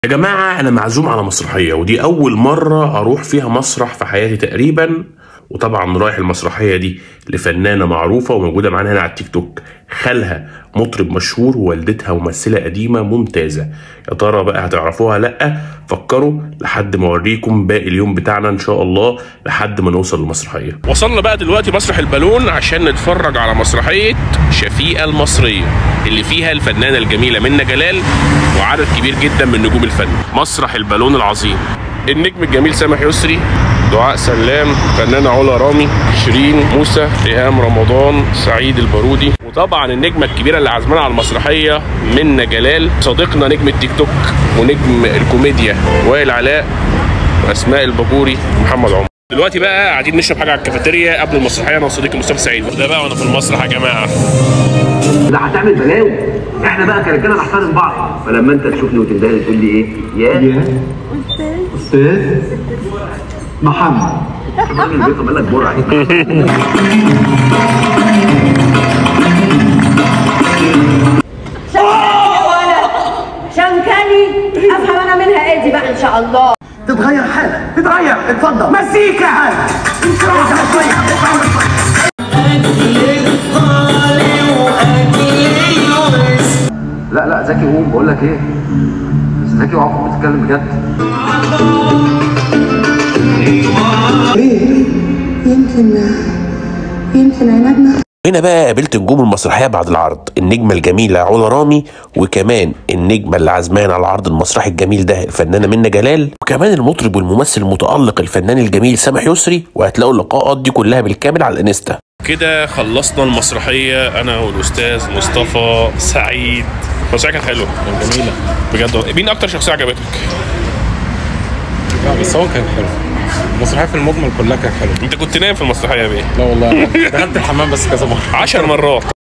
يا جماعة أنا معزوم على مسرحية ودي أول مرة أروح فيها مسرح في حياتي تقريبا وطبعا رايح المسرحية دي لفنانة معروفة وموجودة معانا هنا على التيك توك خالها مطرب مشهور ووالدتها ممثلة قديمة ممتازة يا ترى بقى هتعرفوها لأ فكروا لحد ما أوريكم باقي اليوم بتاعنا إن شاء الله لحد ما نوصل للمسرحية وصلنا بقى دلوقتي مسرح البالون عشان نتفرج على مسرحية شفيقة المصرية اللي فيها الفنانة الجميلة منى جلال وعدد كبير جدا من نجوم الفن مسرح البالون العظيم النجم الجميل سامح يسري دعاء سلام فنانة علا رامي شيرين موسى إيهام رمضان سعيد البارودي وطبعا النجمة الكبيرة اللي عازمانا على المسرحية منى جلال صديقنا نجم التيك توك ونجم الكوميديا وائل علاء وأسماء الباجوري محمد عمر دلوقتي بقى قاعدين نشرب حاجه على الكافيتيريا قبل المسرحيه انا وصديقي مصطفى سعيد ده بقى وانا في المسرح يا جماعه ده هتعمل بلاوي احنا بقى كرجاله نحترم بعض فلما انت تشوفني وتندهلي تقول لي ايه يا يا أستاذ محمد الراجل بيفهم قال لك برعي شنكلي افهم انا منها ايه دي بقى ان شاء الله تتغير حالك تتغير اتفضل مزيكا حالك لا لا زكي قوم بقول لك ايه زكي اوعى بتتكلم بجد يمكن يمكن عنبنا هنا بقى قابلت نجوم المسرحيه بعد العرض النجمه الجميله علا رامي وكمان النجمه اللي عازمانا على العرض المسرحي الجميل ده الفنانه منى جلال وكمان المطرب والممثل المتالق الفنان الجميل سامح يسري وهتلاقوا اللقاءات دي كلها بالكامل على الانستا كده خلصنا المسرحيه انا والاستاذ مصطفى سعيد المسرحيه كانت حلوه كانت جميلة بجد والله. مين اكتر شخصيه عجبتك لا بس هو كان حلو المسرحية في المجمل كلها كانت حلوة انت كنت نايم في المسرحيه بيه لا والله دخلت الحمام بس كذا مرة 10 مرات